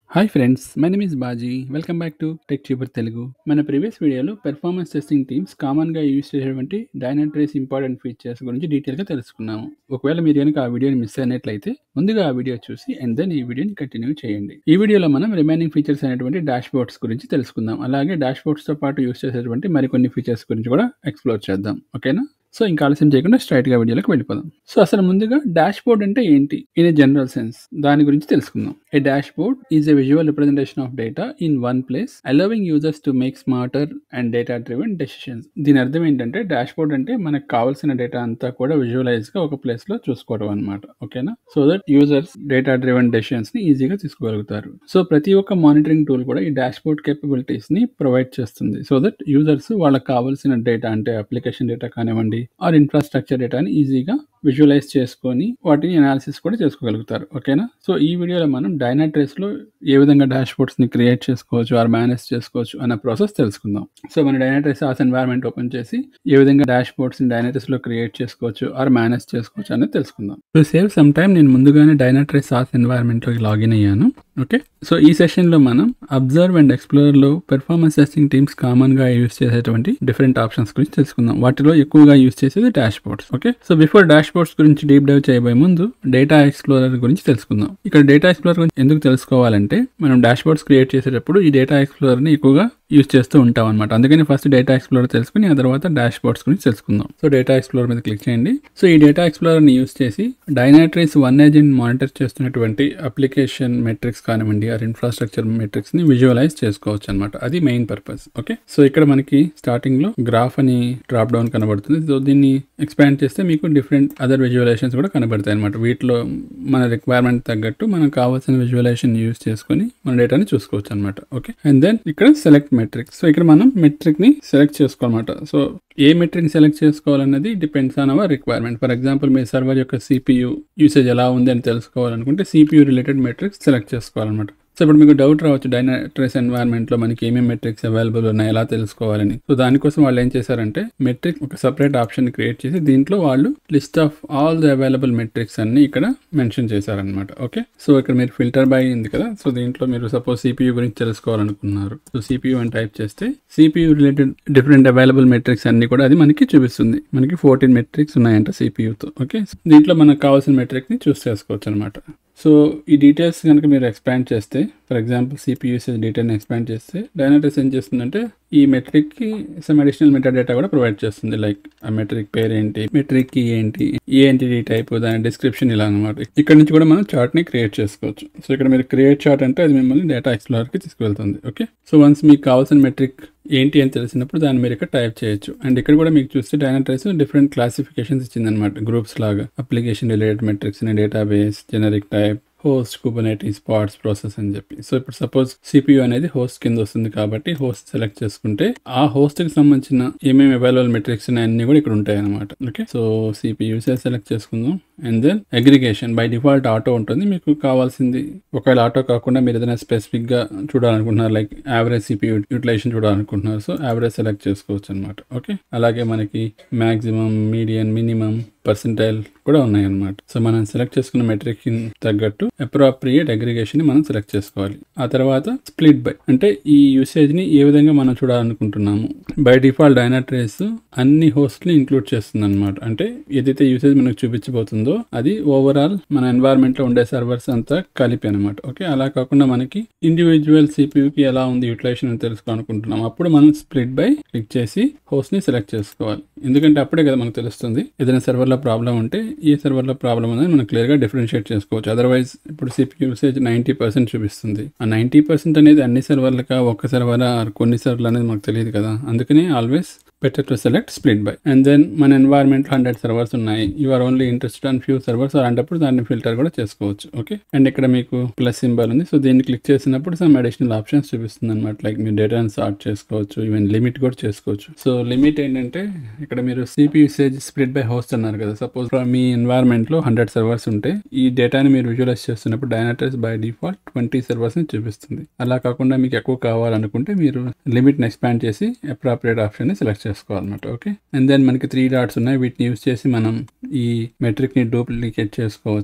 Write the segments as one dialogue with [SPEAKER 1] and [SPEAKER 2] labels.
[SPEAKER 1] hi friends my name is Baji welcome back to tech tuber Telugu మన previous వీడియోలో performance testing teams కామన్గా use చేసేటువంటి Dynatrace important features గురించి డీటెయిల్గా తెలుసుకున్నాము ఒకవేళ మీరు కనుక ఆ వీడియోని మిస్ అయినట్లయితే ముందుగా ఆ వీడియో చూసి అండ్ దెన్ ఈ వీడియోని కంటిన్యూ చేయండి ఈ వీడియోలో మనం రిమైనింగ్ ఫీచర్స్ అనేటువంటి డాష్ బోర్డ్స్ గురించి తెలుసుకుందాం అలాగే డాష్ బోర్డ్స్తో పాటు యూజ్ చేసేటువంటి మరికొన్ని ఫీచర్స్ గురించి కూడా ఎక్స్ప్లోర్ చేద్దాం ఓకేనా సో ఇంకా ఆలస్యం చేయకుండా స్ట్రైట్ గా వీడియోలోకి వెళ్ళిపోదాం సో అసలు ముందుగా డాష్ బోర్డ్ అంటే ఏంటి ఇన్ ఏ జనరల్ సెన్స్ దాని గురించి తెలుసుకుందాం a dashboard is a visual representation of data in one place allowing users to make smarter and data driven decisions దీని అర్థం ఏంటంటే డాష్ బోర్డ్ అంటే మనకు కావాల్సిన డేటా అంతా కూడా విజువలైజ్ గా ఒక ప్లేస్ లో చూసుకోవడం అనమాట ఓకేనా so that users data driven decisions ని ఈజీగా తీసుకోగలుగుతారు సో ప్రతి ఒక్క మానిటరింగ్ టూల్ కూడా ఈ డాష్ బోర్డ్ కేపబిలిటీస్ ని ప్రొవైడ్ చేస్తుంది సో దట్ యూజర్స్ వాళ్ళకి కావాల్సిన డేటా అంటే అప్లికేషన్ డేటా కానివ్వండి ఆర్ ఇన్ఫ్రాస్ట్రక్చర్ డేటాని ఈజీగా విజువలైజ్ చేసుకొని వాటిని అనాలిసిస్ కూడా చేసుకోగలుగుతారు ఓకేనా సో ఈ వీడియోలో మనం డైనాట్రేస్ లో ఏ విధంగా డాష్ బోర్డ్స్ ని క్రియేట్ చేసుకోవచ్చు ఆర్ మేనేజ్ చేసుకోవచ్చు అన్న ప్రాసెస్ తెలుసుకుందాం సో మన డైనాట్రేస్ ఆస్ ఎన్వైర్మెంట్ ఓపెన్ చేసి ఏ విధంగా డాష్ బోర్డ్స్ ని డైనాట్రేస్ లో క్రియేట్ చేసుకోవచ్చు ఆర్ మేనేజ్ చేసుకోవచ్చు అనేది తెలుసుకుందాం టు సేవ్ సమ్ టైం నేను ముందుగానే డైనాట్రేస్ ఆస్ ఎన్వైర్మెంట్ లోకి లాగిన్ అయ్యాను ఓకే సో ఈ సెషన్ లో మనం అబ్జర్వ్ అండ్ ఎక్స్ప్లోర్ లో పెర్ఫార్మెన్స్ టెస్టింగ్ టీమ్స్ కామన్ గా యూస్ చేసేటువంటి డిఫరెంట్ ఆప్షన్స్ గురించి తెలుసుకుందాం వాటిలో ఎక్కువగా యూస్ చేసేది dashboards okay so before dashboards గురించి డీప్ డైవ్ చేయబోయే ముందు డేటా ఎక్స్ప్లోరర్ గురించి తెలుసుకుందాం ఇక్కడ డేటా ఎక్స్ప్లోరర్ గురించి ఎందుకు తెలుసుకోవాలంటే మనం డాష్ బోర్డ్స్ క్రియేట్ చేసేటప్పుడు ఈ డేటా ఎక్స్ప్లోరర్ ని ఎక్కువగా యూస్ చేస్తూ ఉంటాం అనమాట అందుకని ఫస్ట్ డేటా ఎక్స్ప్లోరర్ తెలుసుకుని ఆ తర్వాత డాష్ బోర్డ్స్ గురించి తెలుసుకుందాం సో డేటా ఎక్స్ప్లోరర్ మీద క్లిక్ చేయండి సో ఈ డేటా ఎక్స్ప్లోరర్ ని యూస్ చేసి డైనాట్రీస్ వన్ ఏజెంట్ మానిటర్ చేస్తున్నటువంటి అప్లికేషన్ మెట్రిక్స్ కానివ్వండి ఆర్ ఇన్ఫ్రాస్ట్రక్చర్ మెట్రిక్స్ ని విజువలైజ్ చేసుకోవచ్చు అనమాట అది మెయిన్ పర్పస్ ఓకే సో ఇక్కడ మనకి స్టార్టింగ్ లో గ్రాఫ్ అని డ్రాప్ డౌన్ కనబడుతుంది సో దీన్ని ఎక్స్పాండ్ చేస్తే మీకు డిఫరెంట్ అదర్ విజువలైజేషన్స్ కూడా కనబడతాయి అనమాట వీటిలో మన రిక్వైర్మెంట్ తగ్గట్టు మనకు కావాల్సిన విజువలైజేషన్ యూస్ చేసుకుని మన డేటాని చూసుకోవచ్చు అనమాట ఓకే అండ్ దెన్ ఇక్కడ సెలెక్ట్ మెట్రిక్ సో ఇక్కడ మనం మెట్రిక్ ని సెలెక్ట్ చేసుకోవాలన్నమాట సో ఏ మెట్రిక్ సెలెక్ట్ చేసుకోవాలన్నది depends on our requirement for example మీ సర్వర్ యొక్క సిపియు యూసేజ్ ఎలా ఉంది అని తెలుసుకోవాలనుకుంటే సిపియు రిలేటెడ్ మెట్రిక్స్ సెలెక్ట్ చేసుకోవాలన్నమాట సో ఇప్పుడు మీకు డౌట్ రావచ్చు డైనాట్రెస్ ఎన్వైర్న్మెంట్ లో మనకి ఏమేమి మెట్రిక్స్ అవైలబుల్ ఉన్నాయి ఎలా తెలుసుకోవాలని సో దానికోసం వాళ్ళు ఏం చేశారంటే మెట్రిక్ ఒక సపరేట్ ఆప్షన్ క్రియేట్ చేసి దీంట్లో వాళ్ళు list of all the available metrics అన్ని ఇక్కడ మెన్షన్ చేశారనమాట ఓకే సో ఇక్కడ మీరు ఫిల్టర్ బై ఉంది కదా సో దీంట్లో మీరు సపోజ్ సిపియు గురించి తెలుసుకోవాలనుకున్నారు సో సిపియు అని టైప్ చేస్తే CPU related different available metrics అన్ని కూడా అది మనకి చూపిస్తుంది మనకి ఫోర్టీన్ మెట్రిక్స్ ఉన్నాయంట సిపియుతో ఓకే దీంట్లో మనకు కావాల్సిన మెట్రిక్ ని చూస్ చేసుకోవచ్చు అనమాట సో ఈ డీటెయిల్స్ కనుక మీరు ఎక్స్పాండ్ చేస్తే ఫర్ ఎగ్జాంపుల్ సిపియూసేజ్ డీటెయిల్ని ఎక్స్పాండ్ చేస్తే డైనాటెస్ ఏం చేస్తుందంటే ఈ మెట్రిక్కి సమ్ అడిషనల్ మెటా డేటా కూడా ప్రొవైడ్ చేస్తుంది లైక్ ఆ మెట్రిక్ పేరు ఏంటి మెట్రిక్ కి ఏంటి ఏ ఎంటిటీ టైప్ దాని డిస్క్రిప్షన్ ఇలా అనమాట ఇక్కడ నుంచి కూడా మనం చార్ట్ ని క్రియేట్ చేసుకోవచ్చు సో ఇక్కడ మీరు క్రియేట్ చార్ట్ అంటే అది మిమ్మల్ని డేటా ఎక్స్ప్లోరర్ కి తీసుకువెళ్తుంది ఓకే సో వన్స్ మీకు కావాల్సిన మెట్రిక్ ఏంటి అని తెలిసినప్పుడు దాన్ని మీరు ఇక్కడ టైప్ చేయొచ్చు అండ్ ఇక్కడ కూడా మీకు చూస్తే డైనాట్రైస్ డిఫరెంట్ క్లాసిఫికేషన్స్ ఇచ్చిందనమాట గ్రూప్స్ లాగా application related metrics database generic type host Kubernetes parts process అని చెప్పి సో ఇప్పుడు సపోజ్ సిపియు అనేది హోస్ట్ కింద వస్తుంది కాబట్టి హోస్ట్ సెలెక్ట్ చేసుకుంటే ఆ హోస్ట్ కి సంబంధించిన ఏమేమి అవైలబుల్ మెట్రిక్స్ అన్ని కూడా ఇక్కడ ఉంటాయి అనమాట ఓకే సో సిపియు సెలెక్ట్ చేసుకుందాం and then aggregation by default auto ఉంటుంది మీకు కావాల్సింది ఒకవేళ ఆటో కాకుండా మీరు ఏదైనా స్పెసిఫిక్ గా చూడాలనుకుంటున్నారు లైక్ యావరేజ్ సిపియు యూటిలైజేషన్ చూడాలనుకుంటున్నారు సో యావరేజ్ సెలెక్ట్ చేసుకోవచ్చు అనమాట ఓకే అలాగే మనకి మాక్సిమం మీడియం మినిమం పర్సెంటైల్ కూడా ఉన్నాయి అనమాట సో మనం సెలెక్ట్ చేసుకున్న మెట్రిక్ తగ్గట్టు అప్రోప్రియేట్ అగ్రిగేషన్ ని మనం సెలెక్ట్ చేసుకోవాలి ఆ తర్వాత స్ప్లిట్ బై అంటే ఈ యూసేజ్ ని ఏ విధంగా మనం చూడాలనుకుంటున్నాము బై డిఫాల్ట్ డైనాట్రేస్ అన్ని హోస్ట్ ని ఇంక్లూడ్ చేస్తుంది అనమాట అంటే ఏదైతే యూసేజ్ మనకు చూపించబోతుందో అది ఓవరాల్ మన ఎన్వైర్న్మెంట్ లో ఉండే సర్వర్స్ అంతా కలిపి అనమాట ఓకే అలా కాకుండా మనకి ఇండివిజువల్ కి ఎలా ఉంది యూటిలైజేషన్ అని తెలుసుకోవాలనుకుంటున్నాం అప్పుడు మనం స్ప్లిట్ బై క్లిక్ చేసి హోస్ట్ ని సెలెక్ట్ చేసుకోవాలి ఎందుకంటే అప్పుడే కదా మనకు తెలుస్తుంది ఏదైనా సర్వర్ లో ప్రాబ్లం ఉంటే ఈ సర్వర్ లో ప్రాబ్లం అనేది మనం క్లియర్ గా డిఫరెన్షియేట్ చేసుకోవచ్చు అదర్వైజ్ ఇప్పుడు సిపి యూసేజ్ నైన్టీ పర్సెంట్ చూపిస్తుంది ఆ నైన్టీ పర్సెంట్ అనేది అన్ని సర్వర్లకా ఒక్క సర్వర్ కొన్ని సర్వర్లు అనేది మనకు తెలియదు కదా అందుకని always better to select split by and then మన ఎన్వైర్న్మెంట్ హండ్రెడ్ సర్వర్స్ ఉన్నాయి you are only interested on few servers అలాంటప్పుడు దాన్ని ఫిల్టర్ కూడా చేసుకోవచ్చు ఓకే అండ్ ఇక్కడ మీకు ప్లస్ సింబల్ ఉంది సో దీన్ని క్లిక్ చేసినప్పుడు సమ్ అడిషనల్ ఆప్షన్స్ చూపిస్తుంది అనమాట లైక్ మీరు డేటాను సార్ట్ చేసుకోవచ్చు ఈవెన్ లిమిట్ కూడా చేసుకోవచ్చు సో లిమిట్ ఏంటంటే ఇక్కడ మీరు CPU usage split by host అన్నారు కదా సపోజ్ మీ ఎన్వైర్న్మెంట్ లో హండ్రెడ్ సర్వర్స్ ఉంటే ఈ డేటాని మీరు విజువలైజ్ చేస్తున్నప్పుడు Dynatrace by default twenty servers ని చూపిస్తుంది అలా కాకుండా మీకు ఎక్కువ కావాలనుకుంటే మీరు లిమిట్ ని ఎక్స్పాండ్ చేసి అప్రాప్రియేట్ ఆప్షన్ ని సెలెక్ట్ చేసుకోవాలన్నమాట ఓకే అండ్ దెన్ మనకి త్రీ డాట్స్ ఉన్నాయి వీటిని యూస్ చేసి మనం ఈ మెట్రిక్ ని డూప్లికేట్ చేసుకోవచ్చు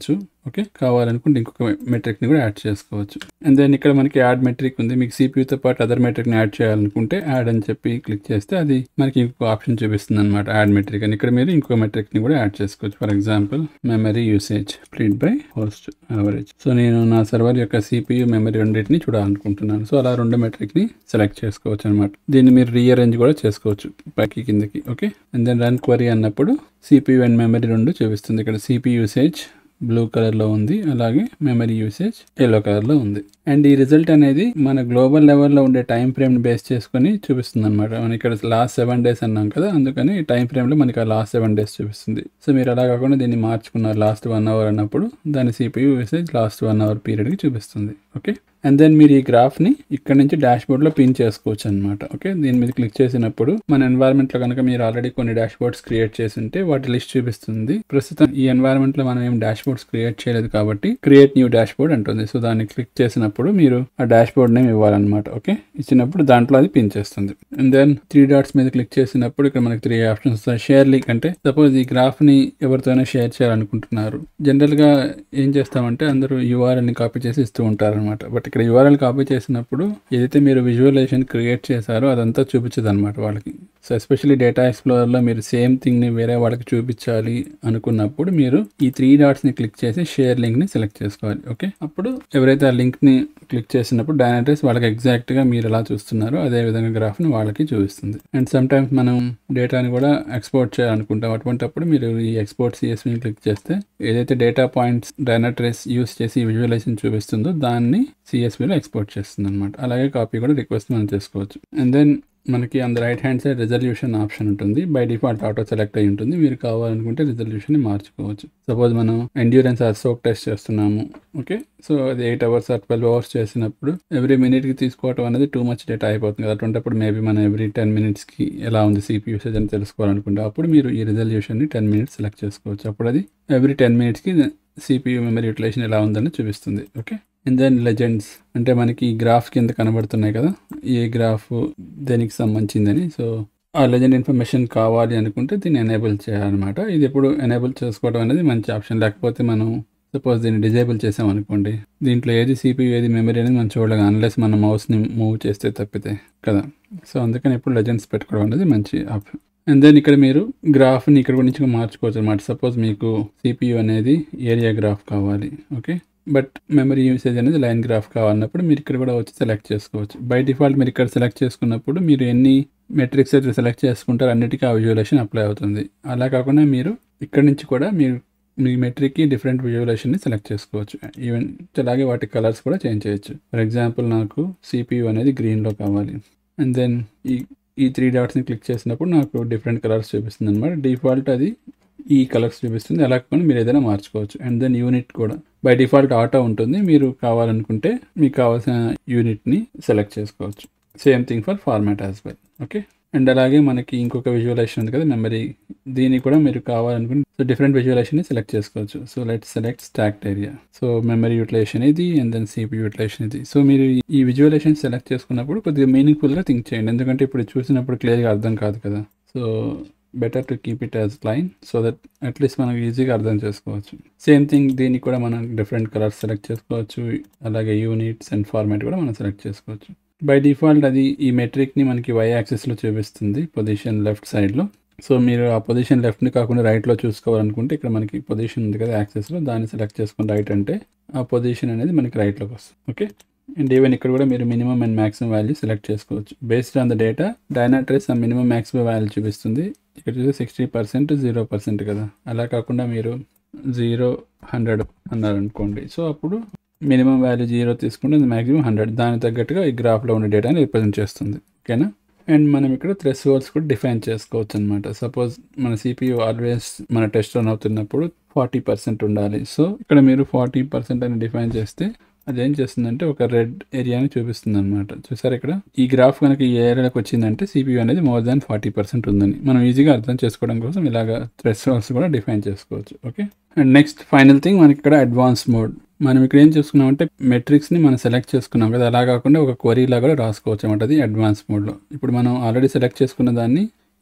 [SPEAKER 1] ఓకే కావాలనుకుంటే ఇంకొక మెట్రిక్ని కూడా యాడ్ చేసుకోవచ్చు అండ్ దెన్ ఇక్కడ మనకి యాడ్ మెట్రిక్ ఉంది మీకు సిపియూతో పాటు అదర్ మెట్రిక్ని యాడ్ చేయాలనుకుంటే యాడ్ అని చెప్పి క్లిక్ చేస్తే అది మనకి ఇంకొక ఆప్షన్ చూపిస్తుంది అనమాట యాడ్ మెట్రిక్ అని ఇక్కడ మీరు ఇంకో మెట్రిక్ని కూడా యాడ్ చేసుకోవచ్చు for example memory usage split by host average so నేను నా సర్వర్ యొక్క సిపియు మెమరీ రెండింటిని చూడాలనుకుంటున్నాను సో అలా రెండు మెట్రిక్ని సెలెక్ట్ చేసుకోవచ్చు అనమాట దీన్ని మీరు రీఅరేంజ్ కూడా చేసుకోవచ్చు పైకి కిందకి okay and then run query అన్నప్పుడు సిపియు అండ్ మెమరీ రెండు చూపిస్తుంది ఇక్కడ సిపి యూసేజ్ బ్లూ కలర్లో ఉంది అలాగే మెమరీ యూసేజ్ ఎల్లో కలర్లో ఉంది అండ్ ఈ రిజల్ట్ అనేది మన గ్లోబల్ లెవెల్లో ఉండే టైం ఫ్రేమ్ని బేస్ చేసుకొని చూపిస్తుంది అనమాట మనం ఇక్కడ లాస్ట్ సెవెన్ డేస్ అన్నాం కదా అందుకని టైం ఫ్రేమ్లో మనకి ఆ లాస్ట్ సెవెన్ డేస్ చూపిస్తుంది సో మీరు అలా కాకుండా దీన్ని మార్చుకున్నారు లాస్ట్ వన్ అవర్ అన్నప్పుడు దాని CPU usage last one hour పీరియడ్కి చూపిస్తుంది ఓకే అండ్ దెన్ మీరు ఈ గ్రాఫ్ని ఇక్కడ నుంచి డాష్ బోర్డ్లో పిన్ చేసుకోవచ్చు అనమాట ఓకే దీని మీద క్లిక్ చేసినప్పుడు మన ఎన్వైర్న్మెంట్లో కనుక మీరు ఆల్రెడీ కొన్ని డాష్ బోర్డ్స్ క్రియేట్ చేసి ఉంటే వాటి లిస్ట్ చూపిస్తుంది ప్రస్తుతం ఈ ఎన్వైర్న్మెంట్లో మనం ఏం డాష్ బోర్డ్స్ క్రియేట్ చేయలేదు కాబట్టి క్రియేట్ న్యూ డాష్ బోర్డ్ అంటుంది సో దాన్ని క్లిక్ చేసినప్పుడు మీరు ఆ డాష్ బోర్డ్ నేమ్ ఇవ్వాలన్నమాట ఓకే ఇచ్చినప్పుడు దాంట్లో అది పిన్ చేస్తుంది అండ్ దెన్ త్రీ డాట్స్ మీద క్లిక్ చేసినప్పుడు ఇక్కడ మనకి త్రీ ఆప్షన్స్ వస్తాయి షేర్ లింక్ అంటే సపోజ్ ఈ గ్రాఫ్ని ఎవరితోనైనా షేర్ చేయాలనుకుంటున్నారు జనరల్గా ఏం చేస్తామంటే అందరూ యూఆర్ఎల్ని కాపీ చేసి ఇస్తూ ఉంటారు అనమాట బట్ ఇక్కడ యూఆర్ఎల్ కాపీ చేసినప్పుడు ఏదైతే మీరు విజువలైజేషన్ క్రియేట్ చేశారో అదంతా చూపించదు అనమాట వాళ్ళకి సో ఎస్పెషల్లీ డేటా ఎక్స్ప్లోరర్లో మీరు సేమ్ థింగ్ని వేరే వాళ్ళకి చూపించాలి అనుకున్నప్పుడు మీరు ఈ త్రీ డాట్స్ని క్లిక్ చేసి షేర్ లింక్ని సెలెక్ట్ చేసుకోవాలి ఓకే అప్పుడు ఎవరైతే ఆ లింక్ని క్లిక్ చేసినప్పుడు డైనాట్రీస్ వాళ్ళకి ఎగ్జాక్ట్గా మీరు ఎలా చూస్తున్నారో అదే విధంగా గ్రాఫ్ని వాళ్ళకి చూపిస్తుంది అండ్ సమ్ టైమ్స్ మనం డేటాని కూడా ఎక్స్పోర్ట్ చేయాలనుకుంటాం అటువంటిప్పుడు మీరు ఈ ఎక్స్పోర్ట్ సిఎస్విని క్లిక్ చేస్తే ఏదైతే డేటా పాయింట్స్ డైనాట్రేస్ యూస్ చేసి విజువలైజేషన్ చూపిస్తుందో దాన్ని సిఎస్విలో ఎక్స్పోర్ట్ చేస్తుంది అనమాట అలాగే కాపీ కూడా రిక్వెస్ట్ మనం చేసుకోవచ్చు అండ్ దెన్ మనకి on the right hand side resolution option ఉంటుంది బై డిఫాల్ట్ ఆటో సెలెక్ట్ అయి ఉంటుంది మీరు కావాలనుకుంటే రిజల్యూషన్ని మార్చుకోవచ్చు సపోజ్ మనం ఎండ్యూరెన్స్ ఆర్ సోక్ టెస్ట్ చేస్తున్నాము ఓకే సో అది eight hours or twelve hours చేసినప్పుడు ఎవ్రీ మినిట్కి తీసుకోవడం అనేది టూ మచ్ డేటా అయిపోతుంది కదా అటువంటిప్పుడు మేబీ మనం ఎవ్రీ టెన్ మినిట్స్కి ఎలా ఉంది సిపి యూసేజ్ అని తెలుసుకోవాలనుకుంటే అప్పుడు మీరు ఈ రిజల్యూషన్ని టెన్ మినిట్స్ సెలెక్ట్ చేసుకోవచ్చు అప్పుడు అది ఎవ్రీ టెన్ మినిట్స్కి సిపియూ మెమరీ యూటిలైజేషన్ ఎలా ఉందని చూపిస్తుంది ఓకే అండ్ దెన్ లెజెండ్స్ అంటే మనకి ఈ గ్రాఫ్ కింద కనబడుతున్నాయి కదా ఏ గ్రాఫ్ దేనికి సంబంధించిందని సో ఆ లెజెండ్ ఇన్ఫర్మేషన్ కావాలి అనుకుంటే దీన్ని ఎనేబుల్ చేయాలన్నమాట ఇది ఎప్పుడు ఎనేబుల్ చేసుకోవడం అనేది మంచి ఆప్షన్ లేకపోతే మనం సపోజ్ దీన్ని డిజేబుల్ చేసాం అనుకోండి దీంట్లో ఏది సిపియూ ఏది మెమరీ అనేది మనం చూడలేం అన్లెస్ మన మౌస్ని మూవ్ చేస్తే తప్పితే కదా సో అందుకని ఎప్పుడు లెజెండ్స్ పెట్టుకోవడం అనేది మంచి ఆప్షన్ అండ్ దెన్ ఇక్కడ మీరు గ్రాఫ్ని ఇక్కడ నుంచి మార్చుకోవచ్చు అనమాట సపోజ్ మీకు సిపియూ అనేది ఏరియా గ్రాఫ్ కావాలి ఓకే బట్ మెమరీ యూసేజ్ అనేది లైన్ గ్రాఫ్ కావాలన్నప్పుడు మీరు ఇక్కడ కూడా వచ్చి సెలెక్ట్ చేసుకోవచ్చు బై డిఫాల్ట్ మీరు ఇక్కడ సెలెక్ట్ చేసుకున్నప్పుడు మీరు ఎన్ని మెట్రిక్స్ అయితే సెలెక్ట్ చేసుకుంటారో అన్నిటికీ ఆ విజువలైజేషన్ అప్లై అవుతుంది అలా కాకుండా మీరు ఇక్కడ నుంచి కూడా మీరు మీ మెట్రిక్కి డిఫరెంట్ విజువలైజేషన్ని సెలెక్ట్ చేసుకోవచ్చు ఈవెన్ అలాగే వాటి కలర్స్ కూడా చేంజ్ చేయొచ్చు ఫర్ ఎగ్జాంపుల్ నాకు సిపియూ అనేది గ్రీన్లో కావాలి అండ్ దెన్ ఈ ఈ త్రీ డాట్స్ని క్లిక్ చేసినప్పుడు నాకు డిఫరెంట్ కలర్స్ చూపిస్తుంది అనమాట డిఫాల్ట్ అది ఈ కలర్స్ చూపిస్తుంది అలా కాకుండా మీరు ఏదైనా మార్చుకోవచ్చు అండ్ దెన్ యూనిట్ కూడా బై డిఫాల్ట్ ఆటో ఉంటుంది మీరు కావాలనుకుంటే మీకు కావాల్సిన యూనిట్ని సెలెక్ట్ చేసుకోవచ్చు same thing for format as well okay and అలాగే మనకి ఇంకొక విజువలైజేషన్ ఉంది కదా మెమరీ దీన్ని కూడా మీరు కావాలనుకుంటే సో డిఫరెంట్ విజువలైజేషన్ సెలెక్ట్ చేసుకోవచ్చు so let select stacked area so memory utilization ఇది అండ్ దెన్ సిపి యూటిలైజేషన్ ఇది సో మీరు ఈ విజువలైజేషన్ సెలెక్ట్ చేసుకున్నప్పుడు కొద్దిగా మీనింగ్ఫుల్గా థింక్ చేయండి ఎందుకంటే ఇప్పుడు చూసినప్పుడు క్లియర్గా అర్థం కాదు కదా so better to keep it as line so that at least మనం ఈజీగా అర్థం చేసుకోవచ్చు సేమ్ థింగ్ దీన్ని కూడా మనం డిఫరెంట్ కలర్స్ సెలెక్ట్ చేసుకోవచ్చు అలాగే యూనిట్స్ అండ్ ఫార్మాట్ కూడా మనం సెలెక్ట్ చేసుకోవచ్చు బై డిఫాల్ట్ అది ఈ మెట్రిక్ని మనకి వై యాక్సెస్లో చూపిస్తుంది పొజిషన్ లెఫ్ట్ సైడ్లో సో మీరు ఆ పొజిషన్ లెఫ్ట్ని కాకుండా రైట్లో చూసుకోవాలనుకుంటే ఇక్కడ మనకి పొజిషన్ ఉంది కదా యాక్సెస్లో దాన్ని సెలెక్ట్ చేసుకుని రైట్ అంటే ఆ పొజిషన్ అనేది మనకి రైట్లోకి వస్తుంది ఓకే అండ్ ఈవెన్ ఇక్కడ కూడా మీరు minimum and maximum value select చేసుకోవచ్చు based on the data Dynatrace ఆ మినిమం మాక్సిమం వాల్యూ చూపిస్తుంది ఇక్కడ చూస్తే సిక్స్టీ పర్సెంట్ జీరో పర్సెంట్ కదా అలా కాకుండా మీరు జీరో హండ్రెడ్ అన్నారు అనుకోండి సో అప్పుడు మినిమం వాల్యూ జీరో తీసుకుంటే అది మ్యాక్సిమం హండ్రెడ్ దానికి తగ్గట్టుగా ఈ గ్రాఫ్లో ఉన్న డేటాని రిప్రజెంట్ చేస్తుంది ఓకేనా అండ్ మనం ఇక్కడ థ్రెస్ హోల్స్ కూడా డిఫైన్ చేసుకోవచ్చు అనమాట సపోజ్ మన సిపియూ ఆల్వేస్ మన టెస్ట్ రన్ అవుతున్నప్పుడు ఫార్టీ పర్సెంట్ ఉండాలి సో ఇక్కడ మీరు ఫార్టీ పర్సెంట్ అని డిఫైన్ చేస్తే అదేం చేస్తుందంటే ఒక రెడ్ ఏరియాని చూపిస్తుంది అనమాట చూసారు ఇక్కడ ఈ గ్రాఫ్ కనుక ఈ ఏరియాలోకి వచ్చిందంటే సిపియూ అనేది మోర్ దాన్ ఫార్టీ పర్సెంట్ ఉందని మనం ఈజీగా అర్థం చేసుకోవడం కోసం ఇలాగ థ్రెస్ హోల్స్ కూడా డిఫైన్ చేసుకోవచ్చు okay and next final thing మనకి ఇక్కడ అడ్వాన్స్ మోడ్ మనం ఇక్కడ ఏం చేసుకున్నామంటే మెట్రిక్స్ని మనం సెలెక్ట్ చేసుకున్నాం కదా అలా కాకుండా ఒక క్వరీ లాగా కూడా రాసుకోవచ్చు అనమాట అది అడ్వాన్స్ మోడ్లో ఇప్పుడు మనం ఆల్రెడీ సెలెక్ట్ చేసుకున్న దాన్ని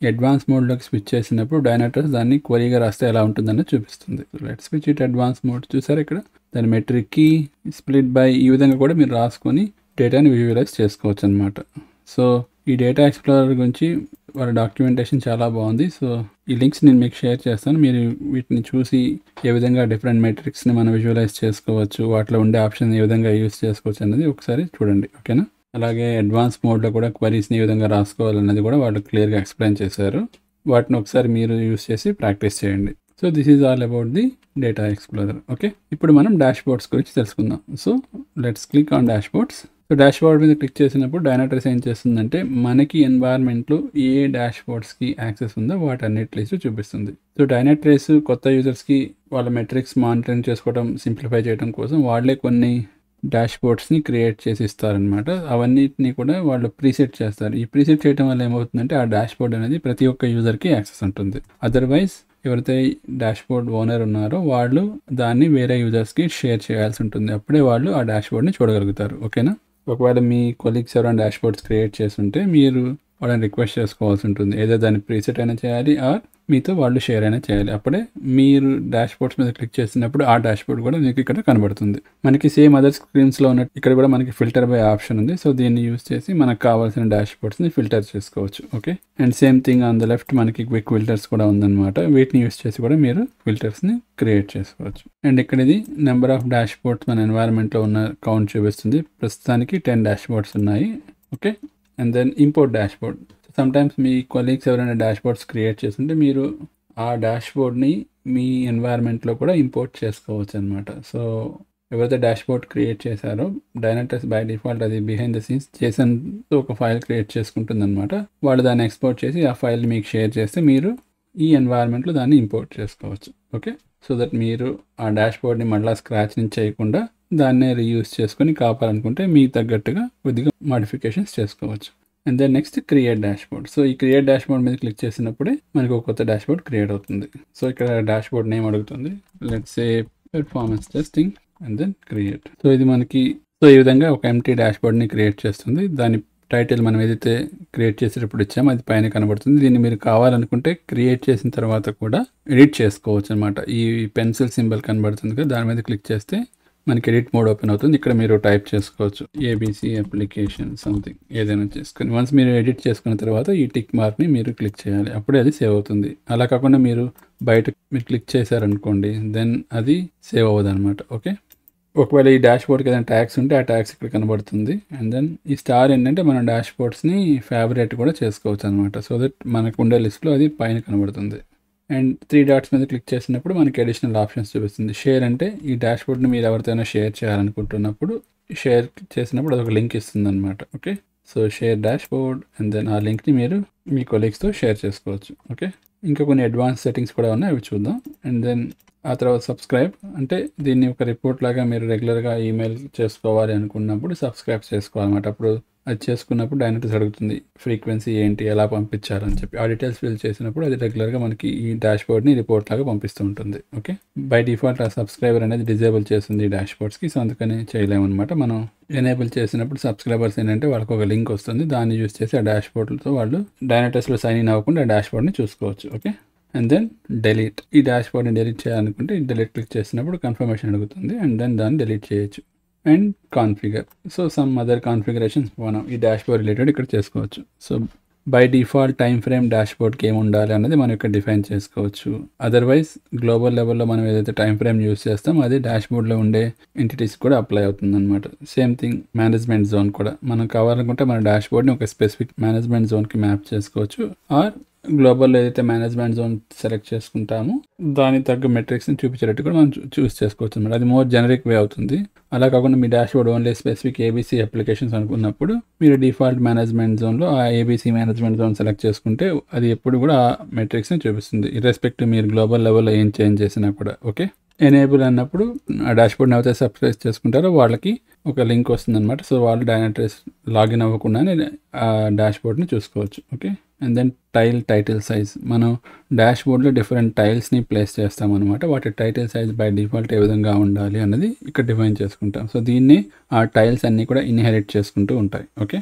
[SPEAKER 1] అడ్వాన్స్ మోడ్లోకి స్విచ్ చేసినప్పుడు డైనాట్రస్ దాన్ని క్వరీగా రాస్తే ఎలా ఉంటుందని చూపిస్తుంది let switch it advance mode చూసారు ఇక్కడ దాని మెట్రిక్కి స్ప్లిట్ బై ఈ విధంగా కూడా మీరు రాసుకొని డేటాని విజువలైజ్ చేసుకోవచ్చు అనమాట సో ఈ డేటా ఎక్స్ప్లోరర్ గురించి వాళ్ళ డాక్యుమెంటేషన్ చాలా బాగుంది సో ఈ లింక్స్ నేను మీకు షేర్ చేస్తాను మీరు వీటిని చూసి ఏ విధంగా డిఫరెంట్ మెట్రిక్స్ని మనం విజువలైజ్ చేసుకోవచ్చు వాటిలో ఉండే ఆప్షన్ ఏ విధంగా యూస్ చేసుకోవచ్చు అనేది ఒకసారి చూడండి ఓకేనా అలాగే అడ్వాన్స్ మోడ్లో కూడా క్వరీస్ని ఏ విధంగా రాసుకోవాలన్నది కూడా వాళ్ళు క్లియర్గా ఎక్స్ప్లెయిన్ చేశారు వాటిని ఒకసారి మీరు యూస్ చేసి ప్రాక్టీస్ చేయండి so this is all about the data explorer okay ఇప్పుడు మనం డాష్ బోర్డ్స్ గురించి తెలుసుకుందాం so let's click on dashboards so dashboard మీద క్లిక్ చేసినప్పుడు డైనాట్రెస్ ఏం చేస్తుందంటే మనకి ఎన్వైర్న్మెంట్లో ఏ డాష్ బోర్డ్స్కి యాక్సెస్ ఉందో వాటన్నిటి లిస్ట్ చూపిస్తుంది సో డైనాట్రేస్ కొత్త యూజర్స్కి వాళ్ళ మెట్రిక్స్ మానిటరింగ్ చేసుకోవడం సింప్లిఫై చేయడం కోసం వాళ్ళే కొన్ని డాష్ బోర్డ్స్ని క్రియేట్ చేసి ఇస్తారనమాట అవన్నిటిని కూడా వాళ్ళు ప్రీసెట్ చేస్తారు ఈ ప్రీసెట్ చేయడం వల్ల ఏమవుతుందంటే ఆ డాష్ బోర్డ్ అనేది ప్రతి ఒక్క యూజర్కి యాక్సెస్ ఉంటుంది అదర్వైజ్ ఎవరైతే డాష్ బోర్డ్ ఓనర్ ఉన్నారో వాళ్ళు దాన్ని వేరే యూజర్స్కి షేర్ చేయాల్సి ఉంటుంది అప్పుడే వాళ్ళు ఆ డాష్ బోర్డ్ని చూడగలుగుతారు ఓకేనా ఒకవేళ మీ కొలీగ్స్ ఎవరైనా డాష్ బోర్డ్స్ క్రియేట్ చేస్తుంటే మీరు వాళ్ళని రిక్వెస్ట్ చేసుకోవాల్సి ఉంటుంది ఏదో దాన్ని ప్రీసెట్ అయినా చేయాలి ఆర్ మీతో వాళ్ళు షేర్ అయినా చేయాలి అప్పుడే మీరు డాష్ బోర్డ్స్ మీద క్లిక్ చేసినప్పుడు ఆ డాష్ బోర్డ్ కూడా మీకు ఇక్కడ కనబడుతుంది మనకి సేమ్ అదర్ స్క్రీన్స్లో ఉన్నట్టు ఇక్కడ కూడా మనకి ఫిల్టర్ బై ఆప్షన్ ఉంది సో దీన్ని యూస్ చేసి మనకు కావాల్సిన డాష్ బోర్డ్స్ని ఫిల్టర్ చేసుకోవచ్చు okay and same thing on the left మనకి క్విక్ ఫిల్టర్స్ కూడా ఉందన్నమాట వీటిని యూస్ చేసి కూడా మీరు ఫిల్టర్స్ని క్రియేట్ చేసుకోవచ్చు అండ్ ఇక్కడ ఇది నెంబర్ ఆఫ్ డాష్ బోర్డ్స్ మన ఎన్వైరన్మెంట్లో ఉన్న కౌంట్ చూపిస్తుంది ప్రస్తుతానికి టెన్ డాష్ బోర్డ్స్ ఉన్నాయి okay and then import dashboard sometimes మీ కొలీగ్స్ ఎవరైనా డాష్ బోర్డ్స్ క్రియేట్ చేస్తుంటే మీరు ఆ డాష్ బోర్డ్ని మీ ఎన్వైరన్మెంట్లో కూడా ఇంపోర్ట్ చేసుకోవచ్చు అనమాట సో ఎవరైతే డాష్ బోర్డ్ క్రియేట్ చేశారో డైనటెస్ బై డిఫాల్ట్ అది బిహైండ్ ద సీన్స్ చేసన్ ఒక ఫైల్ క్రియేట్ చేసుకుంటుంది అనమాట వాళ్ళు దాన్ని ఎక్స్పోర్ట్ చేసి ఆ ఫైల్ మీకు షేర్ చేస్తే మీరు ఈ ఎన్వైరన్మెంట్లో దాన్ని ఇంపోర్ట్ చేసుకోవచ్చు ఓకే సో దట్ మీరు ఆ డాష్ బోర్డ్ని మళ్ళీ స్క్రాచ్ నుంచి చేయకుండా దాన్నే రీయూస్ చేసుకొని కాపాలనుకుంటే మీకు తగ్గట్టుగా కొద్దిగా మాడిఫికేషన్స్ చేసుకోవచ్చు and then next create dashboard so ఈ క్రియేట్ డాష్ బోర్డ్ మీద క్లిక్ చేసినప్పుడే మనకు ఒక కొత్త డాష్ బోర్డ్ క్రియేట్ అవుతుంది సో ఇక్కడ డాష్ బోర్డ్ నేమ్ అడుగుతుంది let's a performance testing and then create so ఇది మనకి సో ఈ విధంగా ఒక ఎంటీ డాష్ బోర్డ్ని క్రియేట్ చేస్తుంది దాని టైటిల్ మనం ఏదైతే క్రియేట్ చేసేటప్పుడు ఇచ్చామో అది పైన కనబడుతుంది దీన్ని మీరు కావాలనుకుంటే క్రియేట్ చేసిన తర్వాత కూడా ఎడిట్ చేసుకోవచ్చు అనమాట ఈ పెన్సిల్ సింబల్ కనబడుతుంది కదా దాని మీద క్లిక్ చేస్తే మనకి ఎడిట్ మోడ్ ఓపెన్ అవుతుంది ఇక్కడ మీరు టైప్ చేసుకోవచ్చు ఏబీసీ అప్లికేషన్ సంథింగ్ ఏదైనా చేసుకొని వన్స్ మీరు ఎడిట్ చేసుకున్న తర్వాత ఈ టిక్ మార్క్ని మీరు క్లిక్ చేయాలి అప్పుడే అది సేవ్ అవుతుంది అలా కాకుండా మీరు బయట మీరు క్లిక్ చేశారనుకోండి దెన్ అది సేవ్ అవ్వదు అనమాట ఓకే ఒకవేళ ఈ డాష్ బోర్డ్కి ఏదైనా ట్యాక్స్ ఉంటే ఆ ట్యాక్స్ ఇక్కడ కనబడుతుంది అండ్ దెన్ ఈ స్టార్ ఏంటంటే మనం డాష్ బోర్డ్స్ని ఫేవరెట్ కూడా చేసుకోవచ్చు అనమాట సో దట్ మనకు ఉండే లిస్ట్లో అది పైన కనబడుతుంది అండ్ త్రీ డాట్స్ మీద క్లిక్ చేసినప్పుడు మనకి అడిషనల్ ఆప్షన్స్ చూపిస్తుంది షేర్ అంటే ఈ డాష్ బోర్డ్ని మీరు ఎవరితోనైనా షేర్ చేయాలనుకుంటున్నప్పుడు షేర్ చేసినప్పుడు అదొక లింక్ ఇస్తుంది అనమాట okay so share dashboard and then ఆ లింక్ని మీరు మీ కొలీగ్స్తో షేర్ చేసుకోవచ్చు ఓకే ఇంకా కొన్ని అడ్వాన్స్ సెట్టింగ్స్ కూడా ఉన్నాయి అవి చూద్దాం అండ్ దెన్ ఆ తర్వాత సబ్స్క్రైబ్ అంటే దీన్ని ఒక రిపోర్ట్ లాగా మీరు రెగ్యులర్గా ఈమెయిల్ చేసుకోవాలి అనుకున్నప్పుడు సబ్స్క్రైబ్ చేసుకోవాలన్నమాట అప్పుడు అది చేసుకున్నప్పుడు డైనటిస్ అడుగుతుంది ఫ్రీక్వెన్సీ ఏంటి ఎలా పంపించాలని చెప్పి ఆ డీటెయిల్స్ ఫిల్ చేసినప్పుడు అది రెగ్యులర్గా మనకి ఈ డాష్ బోర్డ్ని రిపోర్ట్ లాగా పంపిస్తూ ఉంటుంది ఓకే బై డిఫాల్ట్ ఆ సబ్స్క్రైబర్ అనేది డిజేబుల్ చేస్తుంది ఈ డాష్ బోర్డ్స్కి సో అందుకని చేయలేమన్నమాట మనం ఎనేబుల్ చేసినప్పుడు సబ్స్క్రైబర్స్ ఏంటంటే వాళ్ళకి ఒక లింక్ వస్తుంది దాన్ని యూస్ చేసి ఆ డాష్ బోర్డ్తో వాళ్ళు డైనటెస్లో సైన్ ఇన్ అవ్వకుండా ఆ డాష్ బోర్డ్ని చూసుకోవచ్చు ఓకే అండ్ దెన్ డెలీట్ ఈ డాష్ బోర్డ్ని డెలీట్ చేయాలనుకుంటే డెలీట్ క్లిక్ చేసినప్పుడు కన్ఫర్మేషన్ అడుగుతుంది అండ్ దెన్ దాన్ని డెలీట్ చేయొచ్చు and configure so some other configurations మనం ఈ డాష్ బోర్డ్ రిలేటెడ్ ఇక్కడ చేసుకోవచ్చు so by default time frame డాష్ బోర్డ్కి ఏమి ఉండాలి అనేది మనం ఇక్కడ డిఫైన్ చేసుకోవచ్చు అదర్వైజ్ గ్లోబల్ లెవెల్లో మనం ఏదైతే టైం ఫ్రేమ్ యూస్ చేస్తామో అది డాష్ బోర్డ్లో ఉండే ఎంటిటీస్ కూడా అప్లై అవుతుంది అనమాట సేమ్ థింగ్ మేనేజ్మెంట్ జోన్ కూడా మనం కావాలనుకుంటే మన డాష్ బోర్డ్ని ఒక స్పెసిఫిక్ మేనేజ్మెంట్ జోన్కి మ్యాప్ చేసుకోవచ్చు ఆర్ గ్లోబల్లో ఏదైతే మేనేజ్మెంట్ జోన్ సెలెక్ట్ చేసుకుంటామో దానికి తగ్గ మెట్రిక్స్ని చూపించేటట్టు కూడా మనం చూస్ చేసుకోవచ్చు అనమాట అది మోర్ జనరిక్ వే అవుతుంది అలా కాకుండా మీ dashboard only specific ABC applications అనుకున్నప్పుడు మీరు డిఫాల్ట్ మేనేజ్మెంట్ జోన్లో ఆ ఏబీసీ మేనేజ్మెంట్ జోన్ సెలెక్ట్ చేసుకుంటే అది ఎప్పుడు కూడా ఆ మెట్రిక్స్ని చూపిస్తుంది ఇర్రెస్పెక్టివ్ మీరు గ్లోబల్ లెవెల్లో ఏం చేంజ్ చేసినా కూడా ఓకే ఎనేబుల్ అన్నప్పుడు ఆ డాష్ బోర్డ్ని ఎవరైతే సబ్స్క్రైబ్ చేసుకుంటారో వాళ్ళకి ఒక లింక్ వస్తుంది అనమాట సో వాళ్ళు డైనాట్రెస్ లాగిన్ అవ్వకుండానే ఆ డాష్ బోర్డ్ని చూసుకోవచ్చు okay and then tile title size మనం డాష్ బోర్డ్లో డిఫరెంట్ టైల్స్ని ప్లేస్ చేస్తామన్నమాట వాటి టైటిల్ సైజ్ బై డిఫాల్ట్ ఏ విధంగా ఉండాలి అన్నది ఇక్కడ డిఫైన్ చేసుకుంటాం సో దీన్ని ఆ టైల్స్ అన్నీ కూడా ఇన్హెరిట్ చేసుకుంటూ ఉంటాయి okay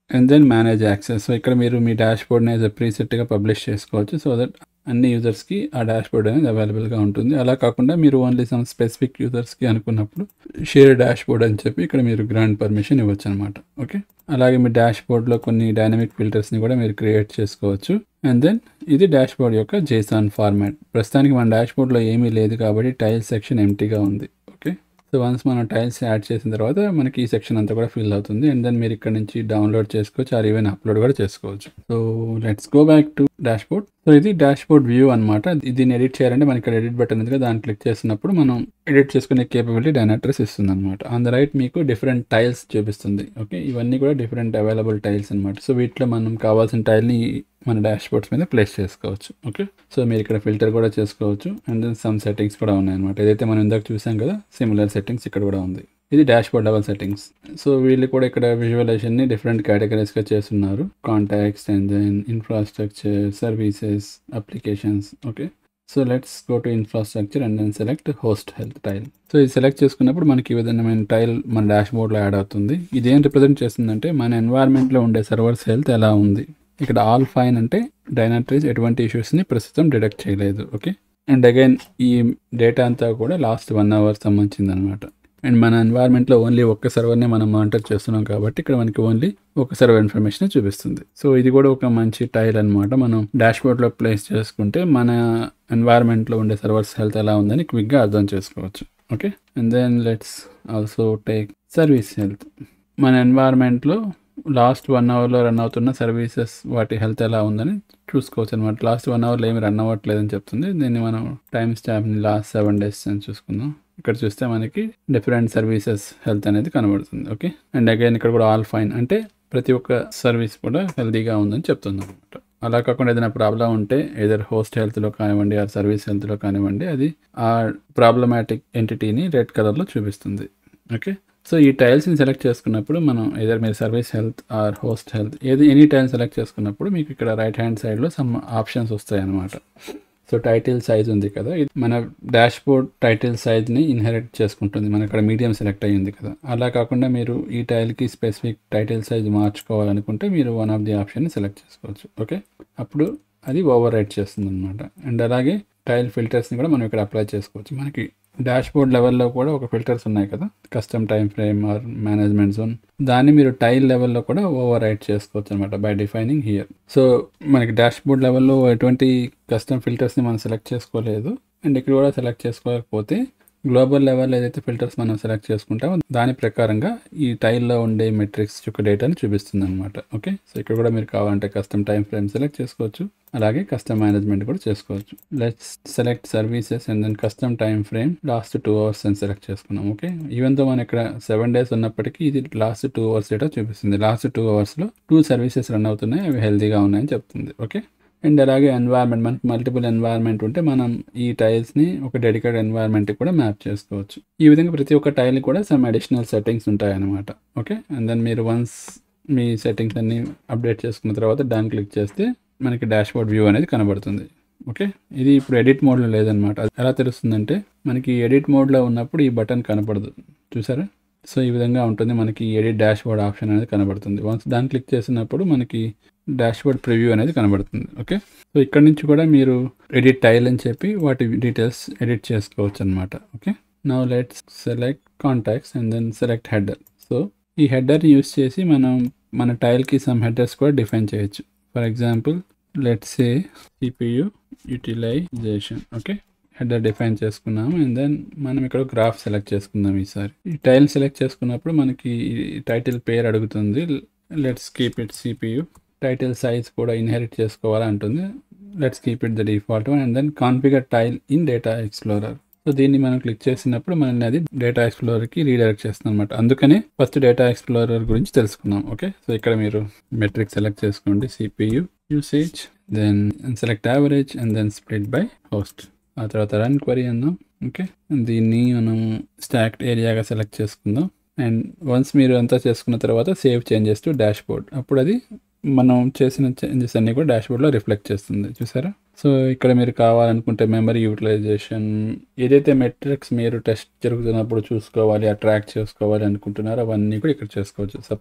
[SPEAKER 1] and then manage access so ఇక్కడ మీరు మీ డాష్ బోర్డ్ని యాజ్ ప్రీసెట్గా పబ్లిష్ చేసుకోవచ్చు సో దట్ అన్ని యూజర్స్కి ఆ డాష్ బోర్డ్ అనేది అవైలబుల్గా ఉంటుంది అలా కాకుండా మీరు ఓన్లీ సమ్ స్పెసిఫిక్ యూజర్స్కి అనుకున్నప్పుడు షేర్ డాష్ బోర్డ్ అని చెప్పి ఇక్కడ మీరు గ్రాండ్ పర్మిషన్ ఇవ్వచ్చు అనమాట ఓకే అలాగే మీ డాష్ బోర్డ్లో కొన్ని డైనమిక్ ఫిల్టర్స్ని కూడా మీరు క్రియేట్ చేసుకోవచ్చు అండ్ దెన్ ఇది డాష్ బోర్డ్ యొక్క జేసాన్ ఫార్మాట్ ప్రస్తుతానికి మన డాష్ బోర్డ్లో ఏమీ లేదు కాబట్టి టైల్ సెక్షన్ ఎంటీగా ఉంది ఓకే సో వన్స్ మనం టైల్స్ యాడ్ చేసిన తర్వాత మనకి ఈ సెక్షన్ అంతా కూడా ఫిల్ అవుతుంది అండ్ దెన్ మీరు ఇక్కడ నుంచి డౌన్లోడ్ చేసుకోవచ్చు ఆర్ ఈవెన్ అప్లోడ్ కూడా చేసుకోవచ్చు so let's go back to dashboard so ఇది డాష్ బోర్డ్ వ్యూ అనమాట దీన్ని ఎడిట్ చేయాలంటే మనకి ఇక్కడ ఎడిట్ బటన్ ఉంది కదా దాన్ని క్లిక్ చేసినప్పుడు మనం ఎడిట్ చేసుకునే కేపబిలిటీ డైనాట్రెస్ ఇస్తుంది అనమాట ఆన్ ద రైట్ మీకు డిఫరెంట్ టైల్స్ చూపిస్తుంది ఓకే ఇవన్నీ కూడా డిఫరెంట్ అవైలబుల్ టైల్స్ అనమాట సో వీటిలో మనం కావాల్సిన టైల్ని మన డాష్ బోర్డ్స్ మీద ప్లేస్ చేసుకోవచ్చు ఓకే సో మీరు ఇక్కడ ఫిల్టర్ కూడా చేసుకోవచ్చు అండ్ దెన్ సమ్ సెట్టింగ్స్ కూడా ఉన్నాయన్నమాట ఏదైతే మనం ఇందాక చూసాం కదా సిమిలర్ సెట్టింగ్స్ ఇక్కడ కూడా ఉంది ఇది dashboard level settings so వీళ్ళు కూడా ఇక్కడ విజువలైజేషన్ని డిఫరెంట్ కేటగిరీస్గా చేస్తున్నారు contacts and then infrastructure services applications okay so let's go to infrastructure and then select host health tile so ఇది సెలెక్ట్ చేసుకున్నప్పుడు మనకి ఈ విధమైన టైల్ మన డాష్ బోర్డ్లో యాడ్ అవుతుంది ఇది ఏం రిప్రజెంట్ చేస్తుందంటే మన ఎన్వైర్న్మెంట్లో ఉండే సర్వర్స్ హెల్త్ ఎలా ఉంది ఇక్కడ ఆల్ ఫైన్ అంటే డైనాట్రీస్ ఎటువంటి ఇష్యూస్ని ప్రస్తుతం డిటెక్ట్ చేయలేదు ఓకే అండ్ అగైన్ ఈ డేటా అంతా కూడా లాస్ట్ వన్ అవర్ సంబంధించింది అనమాట అండ్ మన ఎన్వైర్న్మెంట్లో ఓన్లీ ఒక్క సర్వర్నే మనం మానిటర్ చేస్తున్నాం కాబట్టి ఇక్కడ మనకి ఓన్లీ ఒక సర్వర్ ఇన్ఫర్మేషన్ చూపిస్తుంది సో ఇది కూడా ఒక మంచి టైల్ అనమాట మనం డాష్ బోర్డ్లో ప్లేస్ చేసుకుంటే మన ఎన్వైర్న్మెంట్లో ఉండే సర్వర్స్ హెల్త్ ఎలా ఉందని క్విక్గా అర్థం చేసుకోవచ్చు okay and then let's also take service health మన ఎన్వైర్న్మెంట్లో లాస్ట్ వన్ అవర్లో రన్ అవుతున్న సర్వీసెస్ వాటి హెల్త్ ఎలా ఉందని చూసుకోవచ్చు అనమాట లాస్ట్ వన్ అవర్లో ఏమి రన్ అవ్వట్లేదని చెప్తుంది దీన్ని మనం టైం స్టాంప్ని లాస్ట్ సెవెన్ డేస్ అని చూసుకుందాం ఇక్కడ చూస్తే మనకి డిఫరెంట్ సర్వీసెస్ హెల్త్ అనేది కనబడుతుంది ఓకే అండ్ అగైన్ ఇక్కడ కూడా ఆల్ ఫైన్ అంటే ప్రతి ఒక్క సర్వీస్ కూడా హెల్తీగా ఉందని చెప్తుంది అనమాట అలా కాకుండా ఏదైనా ప్రాబ్లం ఉంటే ఏదైనా హోస్ట్ హెల్త్లో కానివ్వండి ఆ సర్వీస్ హెల్త్లో కానివ్వండి అది ఆ ప్రాబ్లమాటిక్ ఎంటిటీని రెడ్ కలర్లో చూపిస్తుంది ఓకే సో ఈ టైల్స్ని సెలెక్ట్ చేసుకున్నప్పుడు మనం ఏదైనా మీరు service health or host health ఏది ఎనీ టైల్ సెలెక్ట్ చేసుకున్నప్పుడు మీకు ఇక్కడ రైట్ హ్యాండ్ సైడ్లో సమ్ ఆప్షన్స్ వస్తాయి అన్నమాట సో టైటిల్ సైజ్ ఉంది కదా ఇది మన డాష్ బోర్డ్ టైటిల్ సైజ్ని ఇన్హెరిట్ చేసుకుంటుంది మన ఇక్కడ మీడియం సెలెక్ట్ అయ్యింది కదా అలా కాకుండా మీరు ఈ టైల్కి స్పెసిఫిక్ టైటిల్ సైజ్ మార్చుకోవాలనుకుంటే మీరు వన్ ఆఫ్ ది ఆప్షన్ని సెలెక్ట్ చేసుకోవచ్చు ఓకే అప్పుడు అది ఓవర్ రైట్ చేస్తుంది అనమాట అండ్ అలాగే టైల్ ఫిల్టర్స్ని కూడా మనం ఇక్కడ అప్లై చేసుకోవచ్చు మనకి డాష్ బోర్డ్ లెవెల్లో కూడా ఒక ఫిల్టర్స్ ఉన్నాయి కదా custom time frame or management zone దాన్ని మీరు టైల్ లెవెల్లో కూడా ఓవర్ రైట్ చేసుకోవచ్చు అనమాట బై డిఫైనింగ్ హియర్ సో మనకి డాష్ బోర్డ్ లెవెల్లో ఎటువంటి కస్టమ్ ఫిల్టర్స్ని మనం సెలెక్ట్ చేసుకోలేదు అండ్ ఇక్కడ కూడా సెలెక్ట్ చేసుకోకపోతే గ్లోబల్ లెవెల్ ఏదైతే ఫిల్టర్స్ మనం సెలెక్ట్ చేసుకుంటామో దాని ప్రకారంగా ఈ టైల్లో ఉండే మెట్రిక్స్ యొక్క డేటాని చూపిస్తుంది అనమాట ఓకే సో ఇక్కడ కూడా మీరు కావాలంటే కస్టమ్ టైం ఫ్రేమ్ సెలెక్ట్ చేసుకోవచ్చు అలాగే కస్టమ్ మేనేజ్మెంట్ కూడా చేసుకోవచ్చు let's select services and then custom time frame last two hours అని సెలెక్ట్ చేసుకున్నాం ఓకే ఈవెన్ తో మనం ఇక్కడ సెవెన్ డేస్ ఉన్నప్పటికీ ఇది లాస్ట్ టూ అవర్స్ డేటా చూపిస్తుంది లాస్ట్ టూ అవర్స్లో టూ సర్వీసెస్ రన్ అవుతున్నాయి అవి హెల్తీగా ఉన్నాయని చెప్తుంది ఓకే అండ్ అలాగే ఎన్వైర్న్మెంట్ మనకి మల్టిపుల్ ఎన్వైర్న్మెంట్ ఉంటే మనం ఈ టైల్స్ని ఒక డెడికేటెడ్ ఎన్వైర్న్మెంట్కి కూడా మ్యాప్ చేసుకోవచ్చు ఈ విధంగా ప్రతి ఒక్క టైల్ కూడా సమ్ అడిషనల్ సెట్టింగ్స్ ఉంటాయి అన్నమాట ఓకే అండ్ దెన్ మీరు వన్స్ మీ సెట్టింగ్స్ అన్ని అప్డేట్ చేసుకున్న తర్వాత దాన్ని క్లిక్ చేస్తే మనకి డాష్ బోర్డ్ వ్యూ అనేది కనబడుతుంది ఓకే ఇది ఇప్పుడు ఎడిట్ మోడ్లో లేదనమాట అది ఎలా తెలుస్తుందంటే మనకి ఎడిట్ మోడ్లో ఉన్నప్పుడు ఈ బటన్ కనపడదు చూసారా సో ఈ విధంగా ఉంటుంది మనకి ఎడిట్ డాష్ బోర్డ్ ఆప్షన్ అనేది కనబడుతుంది వన్స్ దాన్ని క్లిక్ చేసినప్పుడు మనకి డాష్ బోర్డ్ ప్రివ్యూ అనేది కనబడుతుంది ఓకే సో ఇక్కడ నుంచి కూడా మీరు ఎడిట్ టైల్ అని చెప్పి వాటి డీటెయిల్స్ ఎడిట్ చేసుకోవచ్చు అనమాట okay now let's select contacts and then select header so ఈ హెడర్ని యూస్ చేసి మనం మన టైల్కి సమ్ హెడర్స్ కూడా డిఫైన్ చేయొచ్చు for example let's a CPU utilization okay header define చేసుకున్నాము అండ్ దెన్ మనం ఇక్కడ గ్రాఫ్ సెలెక్ట్ చేసుకుందాం ఈసారి ఈ టైల్ సెలెక్ట్ చేసుకున్నప్పుడు మనకి టైటిల్ పేరు అడుగుతుంది let's keep it CPU title size కూడా ఇన్హెరిట్ చేసుకోవాలి అంటుంది let's keep it the default one and then configure tile in data explorer so దీన్ని మనం క్లిక్ చేసినప్పుడు మనల్ని అది డేటా ఎక్స్ప్లోరర్కి రీడైరెక్ట్ చేస్తుంది అనమాట అందుకనే ఫస్ట్ డేటా ఎక్స్ప్లోరర్ గురించి తెలుసుకుందాం ఓకే సో ఇక్కడ మీరు మెట్రిక్ సెలెక్ట్ చేసుకోండి CPU usage then select average and then split by host ఆ తర్వాత రన్ క్వరీ అందాం ఓకే దీన్ని మనం స్టాక్డ్ ఏరియాగా సెలెక్ట్ చేసుకుందాం అండ్ వన్స్ మీరు అంతా చేసుకున్న తర్వాత save changes to dashboard అప్పుడు అది మనం చేసిన చేంజెస్ అన్నీ కూడా డాష్ బోర్డ్లో రిఫ్లెక్ట్ చేస్తుంది చూసారా సో ఇక్కడ మీరు కావాలనుకుంటే మెమరీ యూటిలైజేషన్ ఏదైతే మెట్రిక్స్ మీరు టెస్ట్ జరుగుతున్నప్పుడు చూసుకోవాలి ఆ ట్రాక్ చేసుకోవాలి అనుకుంటున్నారో అవన్నీ కూడా ఇక్కడ చేసుకోవచ్చు సపోజ్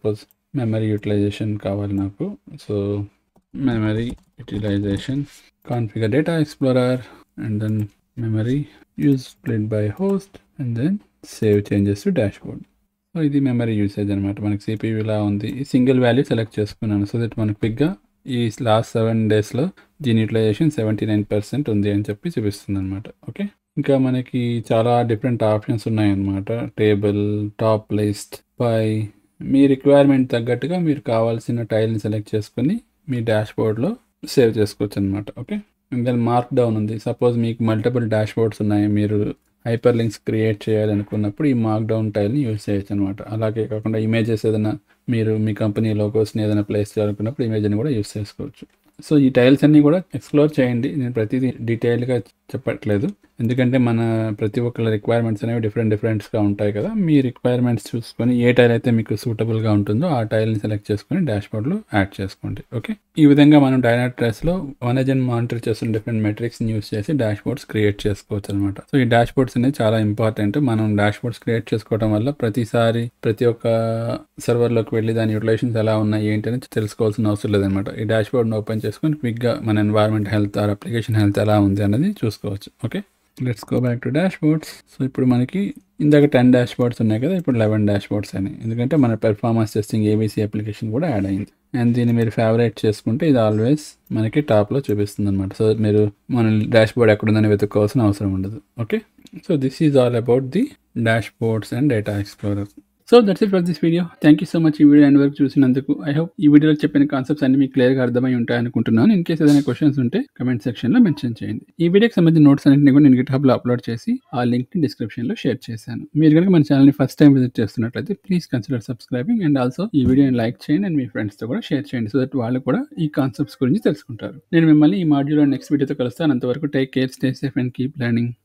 [SPEAKER 1] మెమరీ యూటిలైజేషన్ కావాలి నాకు so memory utilization configure data explorer and then memory use split by host and then save changes to dashboard so ఇది మెమరీ యూసేజ్ అనమాట మనకి సిపియూ ఇలా ఉంది ఈ సింగిల్ వాల్యూ సెలెక్ట్ చేసుకున్నాను సో దట్ మనకి క్విక్గా ఈ లాస్ట్ సెవెన్ డేస్లో దీని యూటిలైజేషన్ సెవెంటీ నైన్ పర్సెంట్ ఉంది అని చెప్పి చూపిస్తుంది అనమాట ఓకే ఇంకా మనకి చాలా డిఫరెంట్ ఆప్షన్స్ ఉన్నాయన్నమాట టేబుల్ టాప్ లిస్ట్ పై మీ రిక్వైర్మెంట్ తగ్గట్టుగా మీరు కావాల్సిన టైల్ని సెలెక్ట్ చేసుకుని మీ డాష్ బోర్డ్లో సేవ్ చేసుకోవచ్చు అనమాట ఓకే ఇంకా మార్క్ డౌన్ ఉంది సపోజ్ మీకు మల్టిపుల్ డాష్ బోర్డ్స్ ఉన్నాయి మీరు హైపర్ లింక్స్ క్రియేట్ చేయాలనుకున్నప్పుడు ఈ మార్క్ డౌన్ టైల్ని యూజ్ చేయొచ్చు అనమాట అలాగే కాకుండా ఇమేజెస్ ఏదైనా మీరు మీ కంపెనీ లోగోస్ని ఏదైనా ప్లేస్ చేయాలనుకున్నప్పుడు ఇమేజ్ని కూడా యూజ్ చేసుకోవచ్చు సో ఈ టైల్స్ అన్నీ కూడా ఎక్స్ప్లోర్ చేయండి నేను ప్రతిదీ డీటెయిల్గా చెప్పట్లేదు ఎందుకంటే మన ప్రతి ఒక్కళ్ళ రిక్వైర్మెంట్స్ అనేవి డిఫరెంట్ డిఫరెంట్స్గా ఉంటాయి కదా మీ రిక్వైర్మెంట్స్ చూసుకొని ఏ టైల్ అయితే మీకు సూటబుల్గా ఉంటుందో ఆ టైల్ని సెలెక్ట్ చేసుకొని డాష్బోర్డ్లో యాడ్ చేసుకోండి ఓకే ఈ విధంగా మనం డైనాట్ ట్రెస్లో వన్ ఏజెంట్ మానిటర్ చేస్తున్న డిఫరెంట్ మెట్రిక్స్ని యూస్ చేసి డాష్బోర్డ్స్ క్రియేట్ చేసుకోవచ్చు అనమాట సో ఈ డాష్బోర్డ్స్ అనేది చాలా ఇంపార్టెంట్ మనం డాష్బోర్డ్స్ క్రియేట్ చేసుకోవడం వల్ల ప్రతిసారి ప్రతి ఒక్క సర్వర్లోకి వెళ్ళి దాని యూటిలైజేషన్స్ ఎలా ఉన్నాయి ఏంటి అని తెలుసుకోవాల్సిన అవసరం లేదనమాట ఈ డాష్బోర్డ్ని ఓపెన్ చేసుకొని క్విక్గా మన environment health or application health ఎలా ఉంది అనేది చూసుకోవచ్చు okay let's go back to dashboards so ఇప్పుడు మనకి ఇందాక టెన్ డాష్ బోర్డ్స్ ఉన్నాయి కదా ఇప్పుడు లెవెన్ డాష్ బోర్డ్స్ అని ఎందుకంటే మన పెర్ఫార్మెన్స్ టెస్టింగ్ ఏబీసీ అప్లికేషన్ కూడా యాడ్ అయింది అండ్ దీన్ని మీరు ఫేవరేట్ చేసుకుంటే ఇది ఆల్వేస్ మనకి టాప్లో చూపిస్తుంది అనమాట సో మీరు మన డాష్ బోర్డ్ ఎక్కడుందని వెతుక్కోవాల్సిన అవసరం ఉండదు okay so this is all about the dashboards and data explorer so that's it for this video thank you so much ఈ వీడియో ఎండ్ వరకు చూసినందుకు ఐ హోప్ ఈ వీడియోలో చెప్పిన కాన్సెప్ట్స్ అన్ని మీకు క్లియర్గా అర్థమై ఉంటాయి అనుకుంటున్నాను ఇన్ కేసు ఏదైనా క్వశ్చన్స్ ఉంటే కమెంట్ సెక్షన్లో మెన్షన్ చేయండి ఈ వీడియోకి సంబంధించిన నోట్స్ అన్నింటినీ కూడా నేను గిట్ హబ్లో అప్లోడ్ చేసి ఆ లింక్ని డిస్క్రిప్షన్లో షేర్ చేశాను మీరు కనుక మన ఛానల్ని ఫస్ట్ టైం విజిట్ చేస్తున్నట్లయితే please consider subscribing and also ఈ వీడియోని లైక్ చేయండి అండ్ మీ ఫ్రెండ్స్తో కూడా షేర్ చేయండి సో దట్ వాళ్ళు కూడా ఈ కాన్సెప్ట్స్ గురించి తెలుసుకుంటారు నేను మిమ్మల్ని ఈ మాడ్యూల్లో నెక్స్ట్ వీడియోతో కలుస్తాను అంతవరకు take care stay safe and keep learning